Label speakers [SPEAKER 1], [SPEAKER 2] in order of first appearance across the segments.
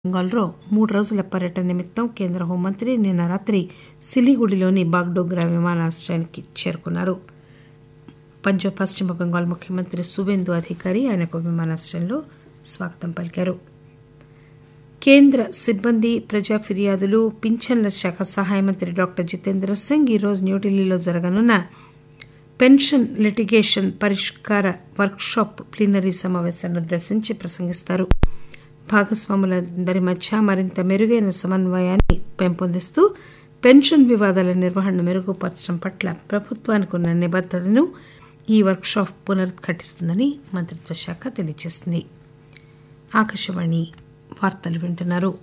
[SPEAKER 1] బెంగాల్లో మూడు రోజుల పర్యటన నిమిత్తం కేంద్ర హోంమంత్రి నిన్న రాత్రి సిలిగుడిలోని బాగ్డోగ్రా విమానాశ్రయానికి చేరుకున్నారు పంజాబ్ పశ్చిమ బెంగాల్ ముఖ్యమంత్రి సువేందు అధికారి ఆయనకు విమానాశ్రయంలో స్వాగతం పలికారు కేంద్ర సిబ్బంది ప్రజా ఫిర్యాదులు పింఛన్ల శాఖ సహాయ మంత్రి డాక్టర్ జితేంద్ర సింగ్ ఈరోజు న్యూఢిల్లీలో జరగనున్న పెన్షన్ లిటిగేషన్ పరిష్కార వర్క్షాప్ ప్లీనరీ సమావేశాన్ని ఉద్దేశించి ప్రసంగిస్తారు భాగస్వాములందరి మధ్య మరింత మెరుగైన సమన్వయాన్ని పెంపొందిస్తూ పెన్షన్ వివాదాల నిర్వహణను మెరుగుపరచడం పట్ల ప్రభుత్వానికి ఉన్న నిబద్దతను ఈ వర్క్షాప్ పునరుద్ఘాటిస్తుందని మంత్రిత్వ శాఖ తెలియజేసింది ఆకాశవాణి వార్తలు వింటున్నారు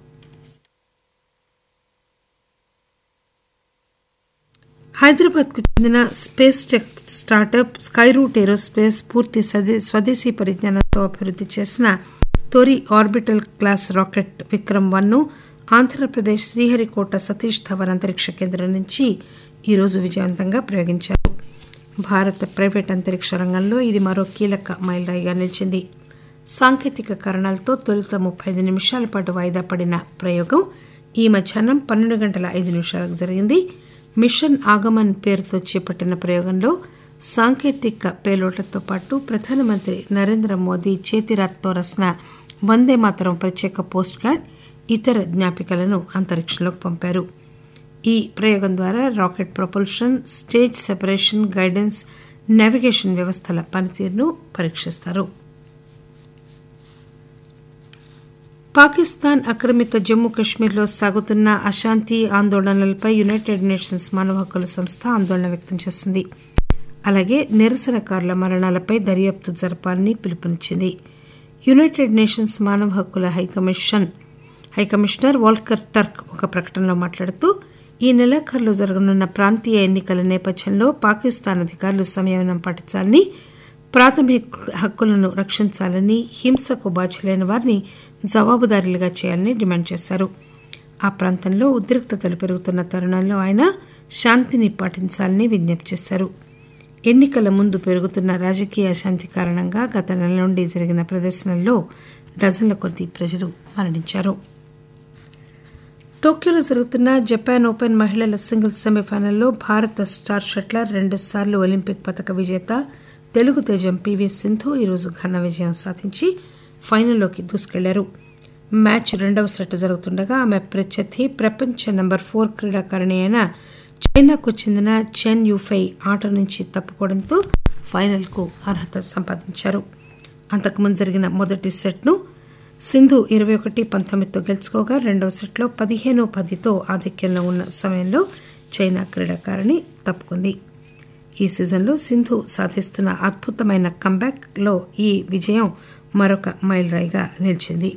[SPEAKER 1] హైదరాబాద్ కు చెందిన space tech startup Skyroot Aerospace పూర్తి స్వదేశీ పరిజ్ఞానంతో అభివృద్ధి చేసిన తొలి orbital class rocket Vikram one ను ఆంధ్రప్రదేశ్ శ్రీహరికోట సతీష్ ధవన్ అంతరిక్ష కేంద్రం నుంచి ఈరోజు విజయవంతంగా ప్రయోగించారు భారత ప్రైవేట్ అంతరిక్ష రంగంలో ఇది మరో కీలక మైలురాయిగా నిలిచింది సాంకేతిక కారణాలతో తొలుత ముప్పై ఐదు నిమిషాల పాటు వాయిదా పడిన ప్రయోగం ఈ మధ్యాహ్నం పన్నెండు గంటల ఐదు నిమిషాలకు జరిగింది మిషన్ ఆగమన్ పేరుతో చేపట్టిన ప్రయోగంలో సాంకేతిక పేలోడ్లతో పాటు ప్రధానమంత్రి నరేంద్ర మోదీ చేతిరాత్తో రాసిన వందే మాతరం ప్రత్యేక పోస్ట్ కార్డ్ ఇతర జ్ఞాపికలను అంతరిక్షంలోకి పంపారు ఈ ప్రయోగం ద్వారా rocket propulsion stage separation guidance navigation వ్యవస్థల పనితీరును పరీక్షిస్తారు పాకిస్తాన్ ఆక్రమిత జమ్మూ కశ్మీర్లో సాగుతున్న అశాంతి ఆందోళనలపై యునైటెడ్ నేషన్స్ మానవ హక్కుల సంస్థ ఆందోళన వ్యక్తం చేసింది అలాగే నిరసనకారుల మరణాలపై దర్యాప్తు జరపాలని పిలుపునిచ్చింది యునైటెడ్ నేషన్స్ మానవ హక్కుల హైకమిషన్ హైకమిషనర్ వాల్కర్ టర్క్ ఒక ప్రకటనలో మాట్లాడుతూ ఈ నెలాఖరులో జరగనున్న ప్రాంతీయ ఎన్నికల నేపథ్యంలో పాకిస్తాన్ అధికారులు సంయమనం పాటించాలని ప్రాథమిక హక్కులను రక్షించాలని హింసకు బాధ్యులైన వారిని జవాబుదారీలుగా చేయాలని డిమాండ్ చేశారు ఆ ప్రాంతంలో ఉద్రిక్తతలు పెరుగుతున్న తరుణంలో ఆయన శాంతిని పాటించాలని విజ్ఞప్తి చేశారు ఎన్నికల ముందు పెరుగుతున్న రాజకీయ అశాంతి కారణంగా గత నెల నుండి జరిగిన ప్రదర్శనల్లో డజన్ల కొద్దీ ప్రజలు మరణించారు టోక్యోలో జరుగుతున్న జపాన్ ఓపెన్ మహిళల సింగిల్స్ సెమీఫైనల్లో భారత స్టార్ షట్లర్ రెండుసార్లు ఒలింపిక్ పథక విజేత తెలుగు తేజం పివి సింధు ఈరోజు ఘన విజయం సాధించి ఫైనల్లోకి దూసుకెళ్లారు మ్యాచ్ రెండవ సెట్ జరుగుతుండగా ఆమె ప్రత్యర్థి ప్రపంచ నెంబర్ ఫోర్ క్రీడాకారిణి అయిన చైనాకు చెందిన చెన్ యూఫై ఆట నుంచి తప్పుకోవడంతో ఫైనల్కు అర్హత సంపాదించారు అంతకుముందు జరిగిన మొదటి సెట్ను సింధు ఇరవై ఒకటి పంతొమ్మిదితో గెలుచుకోగా రెండవ సెట్లో పదిహేను పదితో ఆధిక్యంలో ఉన్న సమయంలో చైనా క్రీడాకారిణి తప్పుకుంది ఈ సీజన్లో సింధు సాధిస్తున్న అద్భుతమైన కంబ్యాక్లో ఈ విజయం మరొక మైలురాయిగా నిలిచింది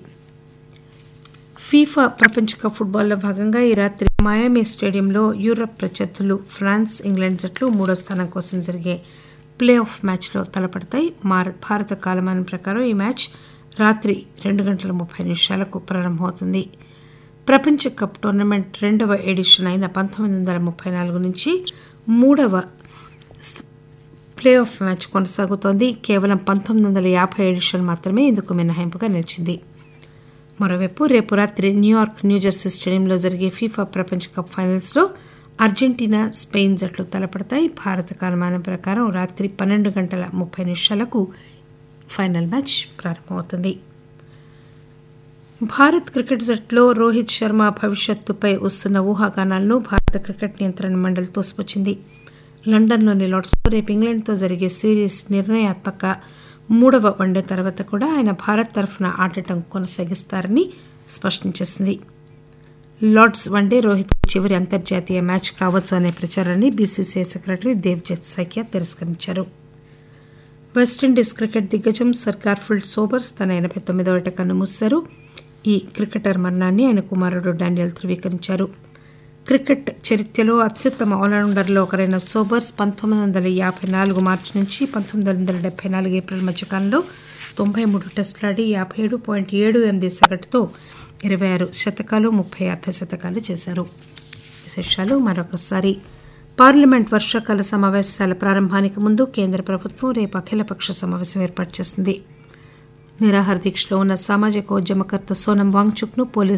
[SPEAKER 1] ఫీఫా ప్రపంచ కప్ ఫుట్బాల్లో భాగంగా ఈ రాత్రి మయామి స్టేడియంలో యూరప్ ప్రత్యర్థులు ఫ్రాన్స్ ఇంగ్లాండ్ జట్లు మూడో స్థానం కోసం జరిగే ప్లే ఆఫ్ మ్యాచ్లో తలపడతాయి భారత కాలమానం ప్రకారం ఈ మ్యాచ్ రాత్రి రెండు గంటల ముప్పై నిమిషాలకు ప్రారంభమవుతుంది ప్రపంచ కప్ టోర్నమెంట్ రెండవ ఎడిషన్ అయిన పంతొమ్మిది వందల ముప్పై నాలుగు నుంచి మూడవ ప్లే ఆఫ్ మ్యాచ్ కొనసాగుతోంది కేవలం పంతొమ్మిది వందల యాభై ఎడిషన్ మాత్రమే ఇందుకు మినహాయింపుగా నిలిచింది మరోవైపు రేపు రాత్రి న్యూయార్క్ న్యూజెర్సీ స్టేడియంలో జరిగే ఫీఫా ప్రపంచ కప్ ఫైనల్స్లో అర్జెంటీనా స్పెయిన్ జట్లు తలపడతాయి భారత కాలమానం ప్రకారం రాత్రి పన్నెండు గంటల ముప్పై నిమిషాలకు ఫైనల్ మ్యాచ్ ప్రారంభమవుతుంది భారత్ క్రికెట్ జట్టులో రోహిత్ శర్మ భవిష్యత్తుపై వస్తున్న ఊహాగానాలను భారత క్రికెట్ నియంత్రణ మండలి తోసిపుచ్చింది లండన్లోని లార్డ్స్లో రేపు ఇంగ్లాండ్తో జరిగే సిరీస్ నిర్ణయాత్మక మూడవ వన్డే తర్వాత కూడా ఆయన భారత్ తరఫున ఆడటం కొనసాగిస్తారని స్పష్టం చేసింది లార్డ్స్ వన్డే రోహిత్ చివరి అంతర్జాతీయ మ్యాచ్ కావచ్చు అనే ప్రచారాన్ని బీసీసీఐ సెక్రటరీ దేవ్జత్ సైకియా తిరస్కరించారు వెస్టిండీస్ క్రికెట్ దిగ్గజం సర్ గార్ఫిల్డ్ సోబర్స్ తన ఎనభై తొమ్మిదవ ఏట కన్నుమూశారు ఈ క్రికెటర్ మరణాన్ని ఆయన కుమారుడు డానియల్ ధృవీకరించారు క్రికెట్ చరిత్రలో అత్యుత్తమ ఆల్రౌండర్లో ఒకరైన సోబర్స్ పంతొమ్మిది వందల యాభై నాలుగు మార్చి నుంచి పంతొమ్మిది వందల డెబ్బై నాలుగు ఏప్రిల్ మధ్యకాలంలో తొంభై మూడు టెస్టులాడి యాభై ఏడు పాయింట్ ఏడు ఎనిమిది సగటుతో ఇరవై ఆరు శతకాలు ముప్పై అర్ధ శతకాలు చేశారు విశేషాలు మరొకసారి పార్లమెంట్ వర్షాకాల సమావేశాల ప్రారంభానికి ముందు కేంద్ర ప్రభుత్వం రేపు అఖిలపక్ష సమావేశం ఏర్పాటు చేసింది నిరాహార దీక్షలో ఉన్న సామాజిక ఉద్యమకర్త సోనం వాంగ్చుక్ ను పోలీసు